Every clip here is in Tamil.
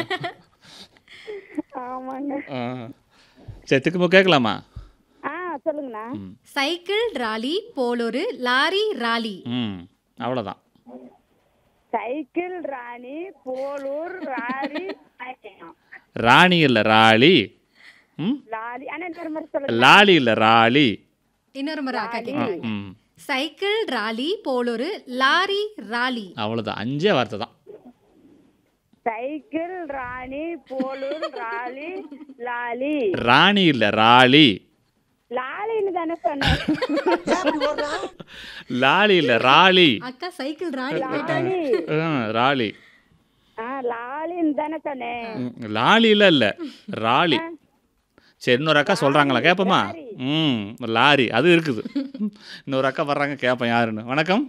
ஆமாங்க ஆ. சரி திரும்ப கேட்கலாமா ஆ சொல்லுங்கண்ணா சைக்கிள் ராலி போலொரு லாரி ராலி ம் அவ்வளோதான் சைக்கிள் ராணி போலூர் ராரி ஆயிரம். ராணி இல்லை ராளி ம் லாரி அண்ணா இன்னொரு மாதிரி சொல்லுங்க லாலி இல்லை ராளி இன்னொரு முறை அக்கா கேட்குறாங்க ம் சைக்கிள் ராலி போலொரு லாரி ராலி அவ்வளோதான் அஞ்சே வார்த்தை தான் சைக்கிள் ராணி போலூர் ராலி லாலி ராணி இல்லை ராளி லாலின்னு தானே சொன்னேன் லாலி இல்லை ராளி அக்கா சைக்கிள் ராலி போயிட்டாங்க லாலி ஆ, ராளி ஆ லாலின்னு தானே சொன்னேன் ம், லாலியில் இல்லை ராளி சரி இன்னொரு அக்கா சொல்கிறாங்களா கேட்போமா ம் லாரி அது இருக்குது இன்னொரு அக்கா வர்றாங்க கேட்பேன் யாருன்னு வணக்கம்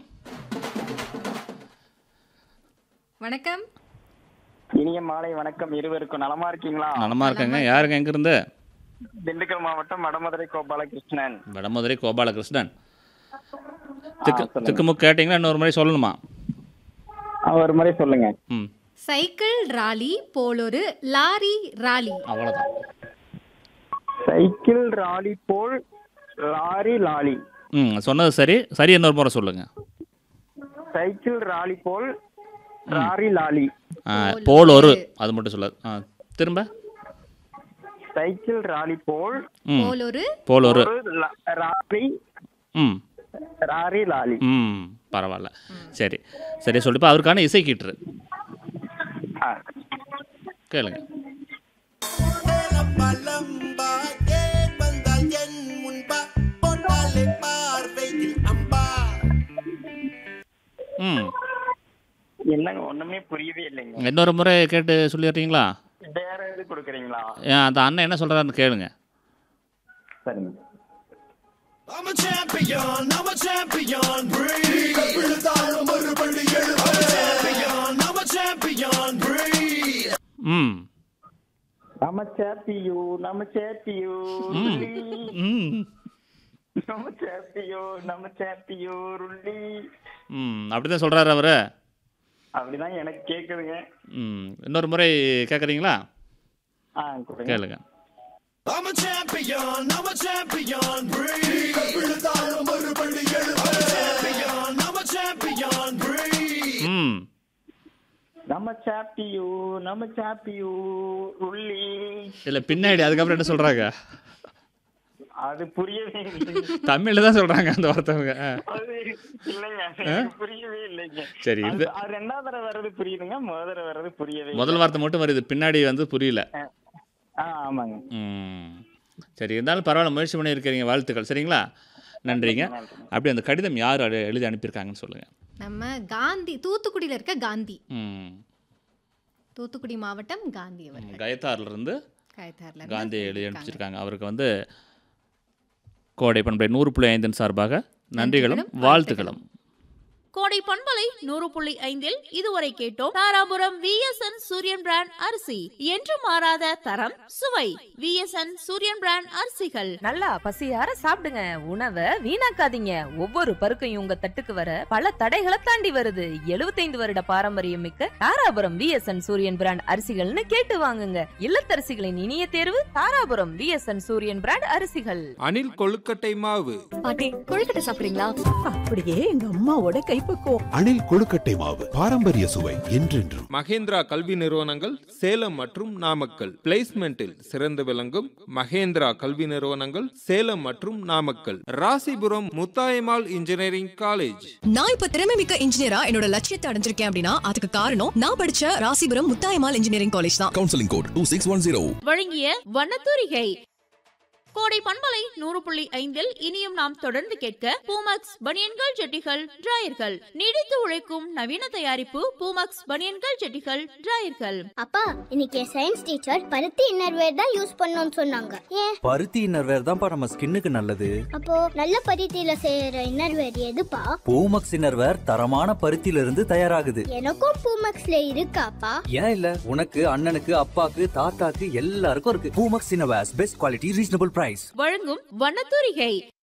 வணக்கம் இனிய மாலை வணக்கம் இருவருக்கும் நலமா இருக்கீங்களா நலமா இருக்கேங்க யாருங்க எங்கேருந்து திண்டுக்கல் மாவட்டம் வடமதுரை கோபாலகிருஷ்ணன் வடமதுரை கோபாலகிருஷ்ணன் திக்கு திக்குமுக்கு கேட்டிங்களா இன்னொரு முறை சொல்லணுமா ஆ, ஒரு முறை சொல்லுங்க ம் சைக்கிள் ராலி போலொரு லாரி ராலி அவ்வளோதான் சைக்கிள் ராலி போல் லாரி லாலி ம் சொன்னது சரி சரி இன்னொரு முறை சொல்லுங்கள் சைக்கிள் ராலி போல் லாரி லாலி ஆ போல் ஒரு அது மட்டும் சொல்லாது ஆ திரும்ப சைக்கிள் ராலி போல் ம் போலொரு போல் ஒரு ஒரு லா- ராரி ம் ராரி லாலி ம் பரவாயில்ல சரி சரி சொல்லிப்பா அவருக்கான இசை கீட்டுரு ஆ. கேளுங்க பலம்பா தேன் வந்தால் என் முன்பா போட்டாலே பார்வையில் அம்பா ம் என்னங்க ஒண்ணுமே புரியவே இல்லைங்க இன்னொரு முறை கேட்டு சொல்லிடுறீங்களா வேற எது கொடுக்குறீங்களா ஏன் அந்த அண்ணன் என்ன சொல்கிறாருன்னு கேளுங்க சரிங்க I'm a champion, I'm a champion, breathe. விழுந்தாலும் மறுபடி எழு. I'm a champion, I'm a champion, breathe. ம் நம்ம சேப்பியோ நம்ம சேப்பியோ ம் நம்ம சேப்பியோ நம்ம சேப்பியோ ருள்ளி ம் அப்படி தான் சொல்கிறாரு அவர் அப்படிதான் எனக்கு கேக்குதுங்க ம் இன்னொரு முறை கேட்குறீங்களா ஆ கொடுங்க கேளுங்க I'm a champion, I'm a champion, breathe. விழுந்தாலும் மறுபடி எழு. I'm a champion, I'm a champion, breathe. ம் நம்ம சாப்பியோ நம்ம சாப்பியோ உள்ளி இல்லை பின்னாடி அதுக்கப்புறம் என்ன சொல்கிறாங்க அது புரியவே இல்லை தமிழில் தான் சொல்கிறாங்க அந்த ஒருத்தவங்க ஆ. அது இல்லைங்க எனக்கு புரியவே இல்லைங்க சரி இது அது- அது ரெண்டாவது தடவை வர்றது புரியுதுங்க முதல் தடவை வர்றது புரியவே இல்லை. முதல் வார்த்தை மட்டும் வருது பின்னாடி வந்து புரியல ஆ ஆமாங்க ம் சரி இருந்தாலும் பரவாயில்ல முயற்சி பண்ணியிருக்கிறீங்க வாழ்த்துக்கள் சரிங்களா நன்றிங்க அப்படி அந்த கடிதம் யார் அடு- எழுதி அனுப்பியிருக்காங்கன்னு சொல்லுங்கள் நம்ம காந்தி தூத்துக்குடியில இருக்க காந்தி ம் தூத்துக்குடி மாவட்டம் காந்தி அவர் கயத்தாறுலேருந்து கயத்தார்ல காந்தி எழுதி அனுப்பிச்சிருக்காங்க அவருக்கு வந்து கோடை பண்பை நூறு புள்ளி ஐந்தின் சார்பாக நன்றிகளும் வாழ்த்துக்களும் கோடை பண்பலை நூறு புள்ளி ஐந்தில் இதுவரை கேட்டோம் தாராபுரம் விஎஸ்என் சூரியன் பிராண்ட் அரிசி என்று மாறாத தரம் சுவை விஎஸ்என் சூரியன் பிராண்ட் அரிசிகள் நல்லா பசியார சாப்பிடுங்க உணவை வீணாக்காதீங்க ஒவ்வொரு பருக்கையும் உங்க தட்டுக்கு வர பல தடைகளை தாண்டி வருது 75 வருட பாரம்பரியம் மிக்க தாராபுரம் விஎஸ்என் சூரியன் பிராண்ட் அரிசிகள்னு கேட்டு வாங்குங்க இல்லத்தரசிகளின் இனிய தேர்வு தாராபுரம் விஎஸ்என் சூரியன் பிராண்ட் அரிசிகள் அணில் கொழுக்கட்டை மாவு பாட்டி கொழுக்கட்டை சாப்பிடுறீங்களா அப்படியே எங்க அம்மாவோட கைப்பக்குவம் அணில் கொழுக்கட்டை மாவு பாரம்பரிய சுவை என்றென்றும் மகேந்திரா கல்வி நிறுவனங்கள் சேலம் மற்றும் நாமக்கல் பிளேஸ்மெண்டில் சிறந்து விளங்கும் மகேந்திரா கல்வி நிறுவனங்கள் சேலம் மற்றும் நாமக்கல் ராசிபுரம் முத்தாயம்மாள் இன்ஜினியரிங் காலேஜ் நான் இப்ப திறமை மிக்க இன்ஜினியரா என்னோட லட்சியத்தை அடைஞ்சிருக்கேன் அப்படின்னா அதுக்கு காரணம் நான் படிச்ச ராசிபுரம் முத்தாயமால் இன்ஜினியரிங் காலேஜ் தான் counselling code two six one zero வழங்கிய வண்ணத்தூரிகை கோடை பண்பலை நூறு புள்ளி ஐந்தில் இனியும் நாம் தொடர்ந்து கேட்க பூமக்ஸ் பனியன்கள் ஜெட்டிகள் டிராயர்கள் நீடித்து உழைக்கும் நவீன தயாரிப்பு பூமக்ஸ் பனியன்கள் ஜெட்டிகள் டிராயர்கள் அப்பா இன்னைக்கு சயின்ஸ் டீச்சர் பருத்தி இன்னர்வேர் தான் யூஸ் பண்ணணும்னு சொன்னாங்க ஏன் பருத்தி இன்னர்வேர் தான்ப்பா நம்ம ஸ்கின்னுக்கு நல்லது அப்போ நல்ல பருத்தியில செய்யற இன்னர்வேர் எதுப்பா பூமக்ஸ் இன்னர்வேர் தரமான பருத்தியில இருந்து தயாராகுது எனக்கும் பூமக்ஸ்ல இருக்காப்பா ஏன் இல்ல உனக்கு அண்ணனுக்கு அப்பாக்கு தாத்தாக்கு எல்லாருக்கும் இருக்கு Poomex innerwears best quality reasonable price வழங்கும் வண்ணத்தூரிகை